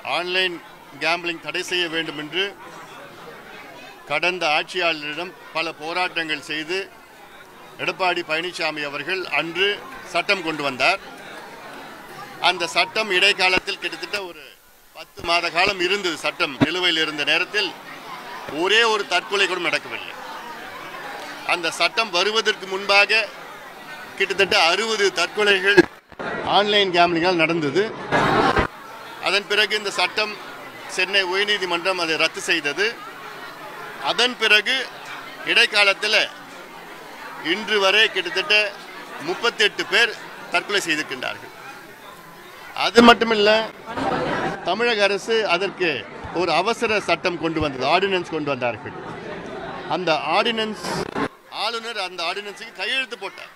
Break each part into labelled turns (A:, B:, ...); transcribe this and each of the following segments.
A: online gambling தடை செய்ய வேண்டும் என்று கடந்த ஆட்சியாளரிடம் பல போராட்டங்கள் செய்து எடப்பாடி பழனிசாமி அவர்கள் அன்று சட்டம் கொண்டு வந்தார் அந்த சட்டம் இடைக்காலத்தில் கிட்டத்தட்ட ஒரு பத்து மாத காலம் இருந்தது சட்டம் நிலுவையில் இருந்த நேரத்தில் ஒரே ஒரு தற்கொலை கூட நடக்கவில்லை அந்த சட்டம் வருவதற்கு முன்பாக கிட்டத்தட்ட அறுபது தற்கொலைகள் ஆன்லைன் கேம்லிங்கால் நடந்தது அதன் பிறகு இந்த சட்டம் சென்னை உயர்நீதிமன்றம் அதை ரத்து செய்தது அதன் பிறகு இடைக்காலத்தில் இன்று வரை கிட்டத்தட்ட முப்பத்தெட்டு பேர் தற்கொலை செய்திருக்கின்றார்கள் அது மட்டுமில்ல தமிழக அரசு அதற்கு ஒரு அவசர சட்டம் கொண்டு வந்தது ஆர்டினன்ஸ் கொண்டு வந்தார்கள் அந்த ஆர்டினன்ஸ் ஆளுநர் அந்த ஆர்டினன்ஸுக்கு கையெழுத்து போட்டார்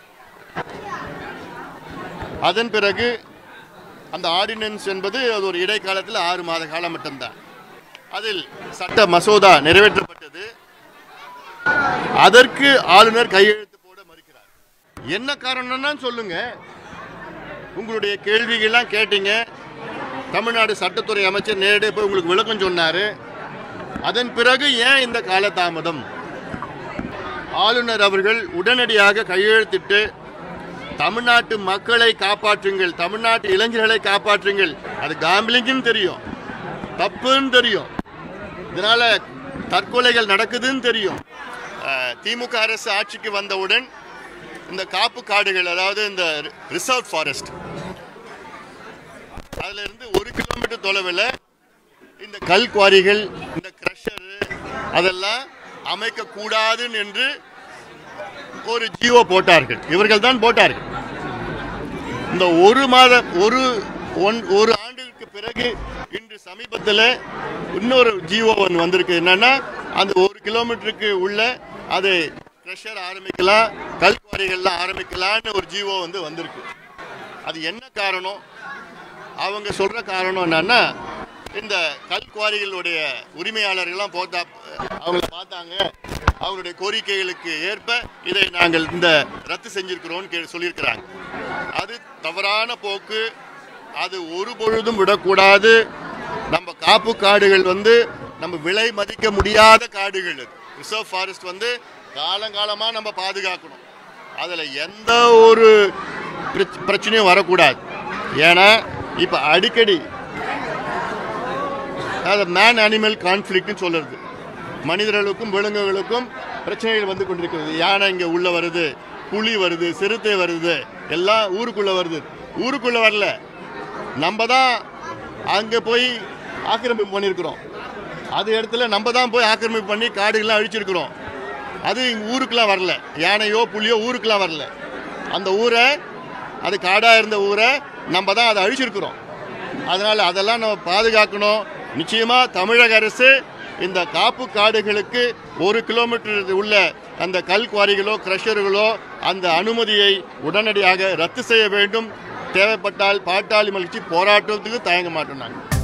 A: அதன் பிறகு அந்த ஆர்டினன்ஸ் என்பது அது ஒரு இடைக்காலத்தில் ஆறு மாத காலம் மட்டும்தான் அதில் சட்ட மசோதா நிறைவேற்றப்பட்டது அதற்கு ஆளுநர் கையெழுத்து போட மறுக்கிறார் என்ன காரணம்னா சொல்லுங்க உங்களுடைய கேள்விகள்லாம் கேட்டீங்க தமிழ்நாடு சட்டத்துறை அமைச்சர் நேரடியாக போய் உங்களுக்கு விளக்கம் சொன்னார் அதன் பிறகு ஏன் இந்த காலதாமதம் ஆளுநர் அவர்கள் உடனடியாக கையெழுத்திட்டு தமிழ்நாட்டு மக்களை காப்பாற்றுங்கள் தமிழ்நாட்டு இளைஞர்களை காப்பாற்றுங்கள் அது காம்பிளிங்னு தெரியும் தப்புன்னு தெரியும் இதனால தற்கொலைகள் நடக்குதுன்னு தெரியும் அஹ், திமுக அரசு ஆட்சிக்கு வந்தவுடன் இந்த காப்பு காடுகள் அதாவது இந்த ரிசர்வ் ஃபாரஸ்ட் அதுல இருந்து ஒரு கிலோமீட்டர் தொலைவில் இந்த கல் குவாரிகள் இந்த கிரஷர் அதெல்லாம் அமைக்க கூடாதுன்னு என்று ஒரு ஜியோ போட்டார்கள் இவர்கள் தான் போட்டார்கள் இந்த ஒரு மாத ஒரு ஒன் ஒரு ஆண்டுக்கு பிறகு இன்று சமீபத்தில் இன்னொரு ஜியோ ஒன்று வந்திருக்கு என்னன்னா அந்த ஒரு கிலோமீட்டருக்கு உள்ள அது க்ரெஷர் ஆரம்பிக்கலாம் கல் குவாரிகள்லாம் ஆரம்பிக்கலாம்னு ஒரு ஜியோ வந்து வந்திருக்கு அது என்ன காரணம் அவங்க சொல்ற காரணம் என்னன்னா இந்த கல் குவாரிகளுடைய உரிமையாளர்கள்லாம் போத்தா அவங்கள பார்த்தாங்க அவங்களுடைய கோரிக்கைகளுக்கு ஏற்ப இதை நாங்கள் இந்த ரத்து செஞ்சிருக்கிறோம்னு கே சொல்லியிருக்கிறாங்க அது தவறான போக்கு அது ஒரு பொழுதும் விடக்கூடாது நம்ம காப்பு காடுகள் வந்து நம்ம விலை மதிக்க முடியாத காடுகள் அது ரிசர்வ் ஃபாரஸ்ட் வந்து காலங்காலமாக நம்ம பாதுகாக்கணும் அதில் எந்த ஒரு பிரச்ச- பிரச்சனையும் வரக்கூடாது ஏன்னா இப்போ அடிக்கடி அது மேன் அனிமல் கான்ஃப்ளிக்ட்னு சொல்றது மனிதர்களுக்கும் விலங்குகளுக்கும் பிரச்சனைகள் வந்து கொண்டிருக்கிறது யானை இங்கே உள்ள வருது புலி வருது சிறுத்தை வருது எல்லாம் ஊருக்குள்ள வருது ஊருக்குள்ள வரல நம்ம தான் அங்கே போய் ஆக்கிரமிப்பு பண்ணியிருக்கிறோம் அது இடத்துல நம்ம தான் போய் ஆக்கிரமிப்பு பண்ணி காடுகள்லாம் அழிச்சிருக்கிறோம் அது இங்க ஊருக்குலாம் வரல யானையோ புலியோ ஊருக்குலாம் வரல அந்த ஊரை அது காடாக இருந்த ஊரை நம்ம தான் அதை அழிச்சிருக்கிறோம் அதனால் அதெல்லாம் நம்ம பாதுகாக்கணும் நிச்சயமாக தமிழக அரசு இந்த காப்பு காடுகளுக்கு ஒரு கிலோமீட்டர் உள்ள அந்த கல் குவாரிகளோ கிரஷர்களோ அந்த அனுமதியை உடனடியாக ரத்து செய்ய வேண்டும் தேவைப்பட்டால் பாட்டாளி மகிழ்ச்சி போராட்டத்துக்கு தயங்க மாட்டோம் நாங்கள்